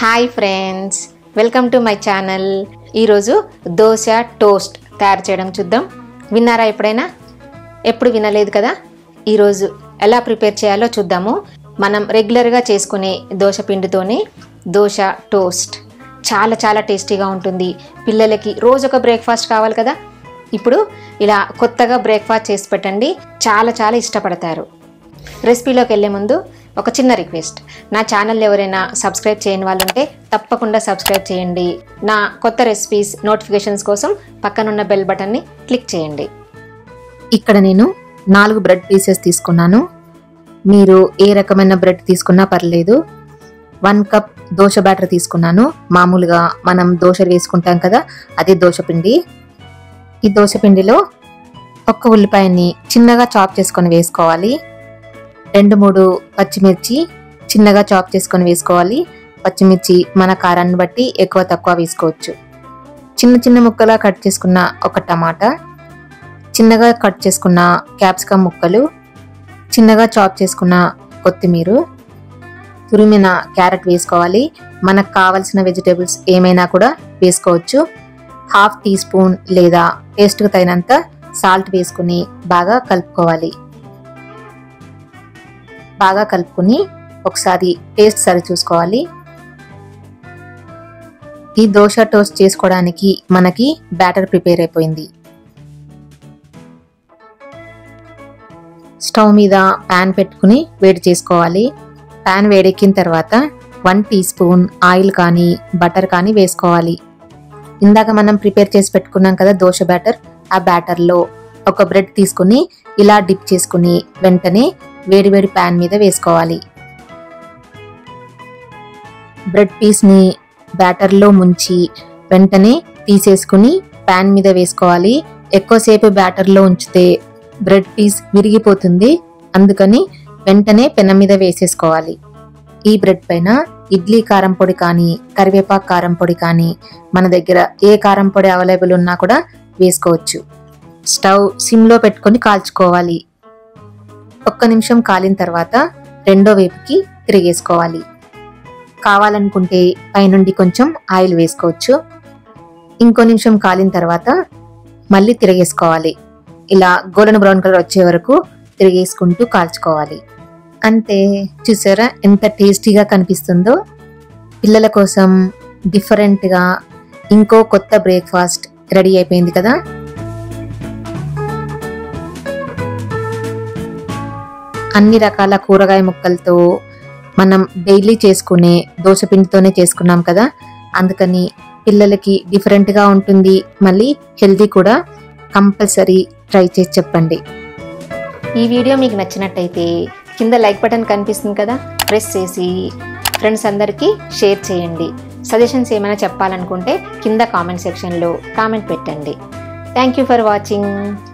hi friends welcome to my channel ఈరోజు dosa toast తయారు చేయడం చూద్దాం విన్నారా ఎప్పుడైనా ఎప్పుడు వినలేదు కదా ఈరోజు ఎలా ప్రిపేర్ చేయాలో చూద్దాము మనం రెగ్యులర్గా చేసుకునే దోశ పిండితోనే దోశ టోస్ట్ చాలా చాలా టేస్టీగా ఉంటుంది పిల్లలకి రోజు ఒక బ్రేక్ఫాస్ట్ కావాలి కదా ఇప్పుడు ఇలా కొత్తగా బ్రేక్ఫాస్ట్ చేసి పెట్టండి చాలా చాలా ఇష్టపడతారు రెసిపీలోకి వెళ్ళే ముందు ఒక చిన్న రిక్వెస్ట్ నా ఛానల్ ఎవరైనా సబ్స్క్రైబ్ చేయని వాళ్ళు ఉంటే తప్పకుండా సబ్స్క్రైబ్ చేయండి నా కొత్త రెసిపీస్ నోటిఫికేషన్స్ కోసం పక్కనున్న బెల్ బటన్ని క్లిక్ చేయండి ఇక్కడ నేను నాలుగు బ్రెడ్ పీసెస్ తీసుకున్నాను మీరు ఏ రకమైన బ్రెడ్ తీసుకున్నా పర్లేదు వన్ కప్ దోశ బ్యాటర్ తీసుకున్నాను మామూలుగా మనం దోశ వేసుకుంటాం కదా అదే దోశ పిండి ఈ దోశ పిండిలో ఒక్క ఉల్లిపాయని చిన్నగా చాప్ చేసుకొని వేసుకోవాలి రెండు మూడు పచ్చిమిర్చి చిన్నగా చాప్ చేసుకొని వేసుకోవాలి పచ్చిమిర్చి మన కారాన్ని బట్టి ఎక్కువ తక్కువ వేసుకోవచ్చు చిన్న చిన్న ముక్కలా కట్ చేసుకున్న ఒక టమాటా చిన్నగా కట్ చేసుకున్న క్యాప్సికమ్ ముక్కలు చిన్నగా చాప్ చేసుకున్న కొత్తిమీర తురిమిన క్యారెట్ వేసుకోవాలి మనకు కావలసిన వెజిటేబుల్స్ ఏమైనా కూడా వేసుకోవచ్చు హాఫ్ టీ స్పూన్ లేదా టేస్ట్కి తగినంత సాల్ట్ వేసుకుని బాగా కలుపుకోవాలి బాగా కలుపుకుని ఒకసారి టేస్ట్ సరి చూసుకోవాలి ఈ దోశ టోస్ట్ చేసుకోవడానికి మనకి బ్యాటర్ ప్రిపేర్ అయిపోయింది స్టవ్ మీద ప్యాన్ పెట్టుకుని వేడి చేసుకోవాలి ప్యాన్ వేడెక్కిన తర్వాత వన్ టీ స్పూన్ ఆయిల్ కానీ బటర్ కానీ వేసుకోవాలి ఇందాక మనం ప్రిపేర్ చేసి పెట్టుకున్నాం కదా దోశ బ్యాటర్ ఆ బ్యాటర్లో ఒక బ్రెడ్ తీసుకుని ఇలా డిప్ చేసుకుని వెంటనే వేడివేడి ప్యాన్ మీద వేసుకోవాలి బ్రెడ్ పీస్ని బ్యాటర్లో ముంచి వెంటనే తీసేసుకుని ప్యాన్ మీద వేసుకోవాలి ఎక్కువసేపు బ్యాటర్లో ఉంచితే బ్రెడ్ పీస్ విరిగిపోతుంది అందుకని వెంటనే పెనం మీద వేసేసుకోవాలి ఈ బ్రెడ్ పైన ఇడ్లీ కారం పొడి కానీ కరివేపాకు కారం పొడి కానీ మన దగ్గర ఏ కారం పొడి అవైలబుల్ ఉన్నా కూడా వేసుకోవచ్చు స్టవ్ సిమ్లో పెట్టుకొని కాల్చుకోవాలి ఒక్క నిమిషం కాలిన తర్వాత రెండో వైపుకి తిరిగేసుకోవాలి కావాలనుకుంటే పైనుండి కొంచెం ఆయిల్ వేసుకోవచ్చు ఇంకో నిమిషం కాలిన తర్వాత మళ్ళీ తిరిగేసుకోవాలి ఇలా గోల్డెన్ బ్రౌన్ కలర్ వచ్చే వరకు తిరిగేసుకుంటూ కాల్చుకోవాలి అంతే చూసారా ఎంత టేస్టీగా కనిపిస్తుందో పిల్లల కోసం డిఫరెంట్గా ఇంకో కొత్త బ్రేక్ఫాస్ట్ రెడీ అయిపోయింది కదా అన్ని రకాల కూరగాయ ముక్కలతో మనం డైలీ చేసుకునే దోశ పిండితోనే చేసుకున్నాం కదా అందుకని పిల్లలకి డిఫరెంట్గా ఉంటుంది మళ్ళీ హెల్తీ కూడా కంపల్సరీ ట్రై చేసి చెప్పండి ఈ వీడియో మీకు నచ్చినట్టయితే కింద లైక్ బటన్ కనిపిస్తుంది కదా ప్రెస్ చేసి ఫ్రెండ్స్ అందరికీ షేర్ చేయండి సజెషన్స్ ఏమైనా చెప్పాలనుకుంటే కింద కామెంట్ సెక్షన్లో కామెంట్ పెట్టండి థ్యాంక్ యూ ఫర్ వాచింగ్